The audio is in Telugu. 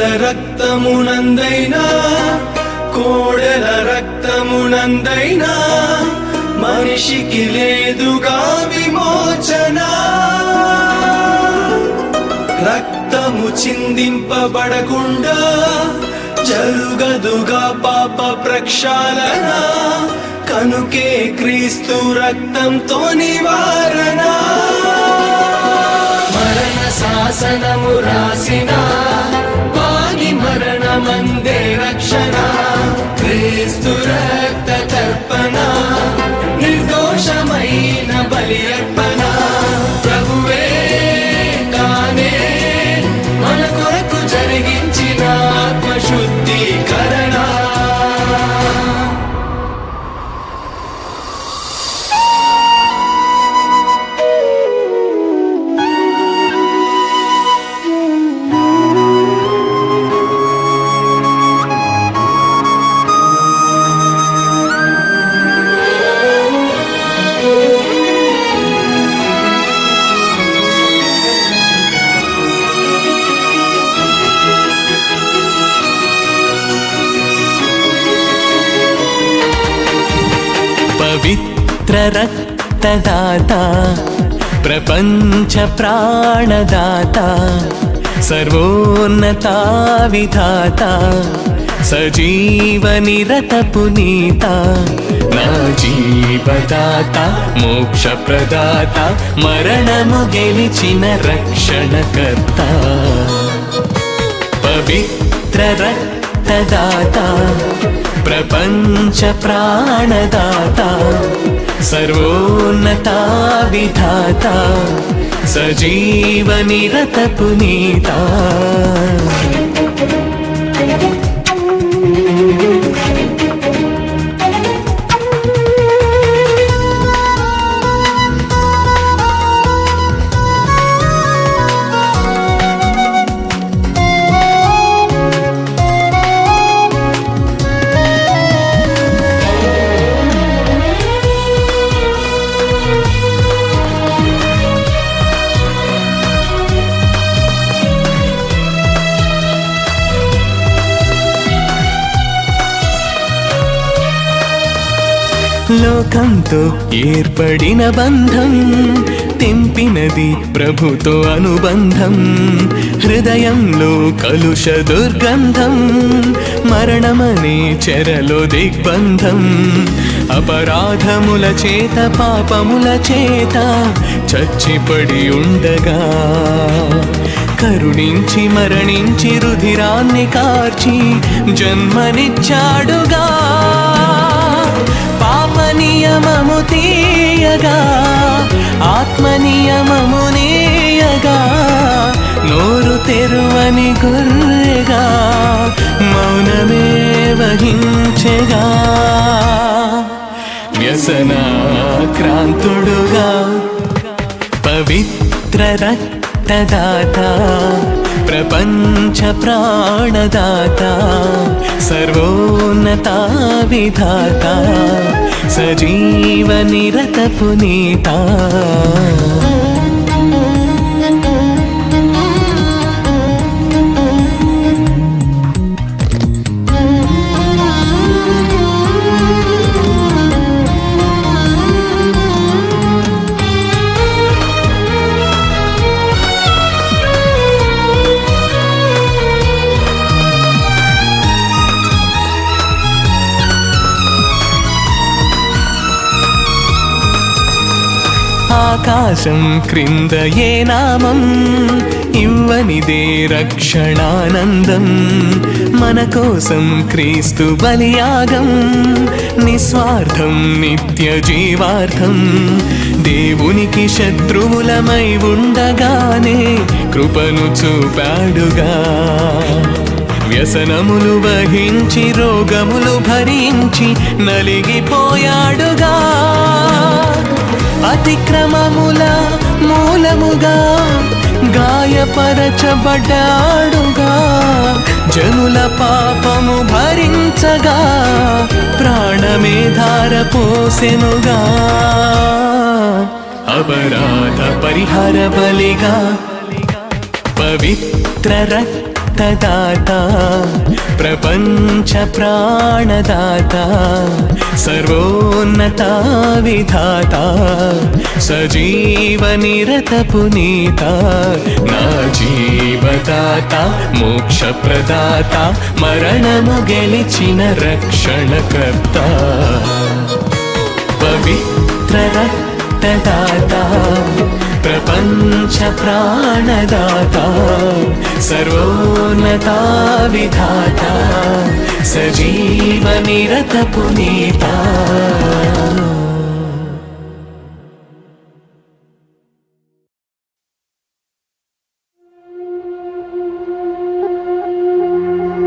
గొర్రెల రక్తమునందైనా కోడెల రక్తమునందైనా మనిషికి లేదుగా విమోచన రక్తము చిందింపబడకుండా జరుగదుగా పాప ప్రక్షాళన కనుకే క్రీస్తు రక్తంతో నివారణ మరణ శాసనము రాసిన వాని మరణమందే రక్షణ క్రీస్తు రక్త తర్పణ నిర్దోషమైన బలి అర్పణ ప్రభువే తానే మన కొరకు జరిగించిన ఆత్మశుద్ధీకరణ పవిత్ర రక్తదాత ప్రపంచ ప్రాణదాత సర్వోన్నత విధాత సజీవ నిరత పునీత నా జీవదాత మోక్ష ప్రదాత మరణము గెలిచిన రక్షణకర్త పవిత్ర రక్తదాత ప్రపంచ ప్రాణదాత సర్వోన్నత విధాత సజీవ నిరత పునీత లోకంతో ఏర్పడిన బంధం తెంపినది ప్రభుతో అనుబంధం హృదయంలో కలుష దుర్గంధం మరణమనే చెరలో దిగ్బంధం అపరాధముల చేత పాపముల చేత చచ్చిపడి ఉండగా కరుణించి మరణించి రుధిరాన్ని కార్చి జన్మనిచ్చాడుగా పాప నియమము తీయగా ఆత్మ నియమము నీయగా నోరు తెరువని గొర్రెగా మౌనమే వహించెగా వ్యసనాక్రాంతుడుగా పవిత్ర రక్తదాత ప్రపంచ ప్రాణదాత సర్వోన్నత విధాత సజీవ నిరత పునీత ఆకాశం క్రింద ఏ నామం ఇవ్వనిదే రక్షణానందం మన కోసం క్రీస్తు బలియాగం నిస్వార్థం నిత్య జీవార్థం దేవునికి శత్రువులమై ఉండగానే కృపను చూపాడుగా వ్యసనములు వహించి రోగములు భరించి నలిగిపోయాడుగా అతిక్రమముల మూలముగా గాయపరచబడ్డాడుగా జనుల పాపము భరించగా ప్రాణమే ధార పోసెనుగా అపరాధ పరిహార బలిగా పవిత్ర రక్త రక్తదాత ప్రపంచ ప్రాణదాత సర్వోన్నత విధాత సజీవ నిరత పునీత నా జీవదాత మోక్ష ప్రదాత మరణము గెలిచిన రక్షణకర్త పవిత్ర రక్తదాత ప్రపంచ ప్రాణదాత సర్వోన్నత విధాత సజీవ నిరత పునీత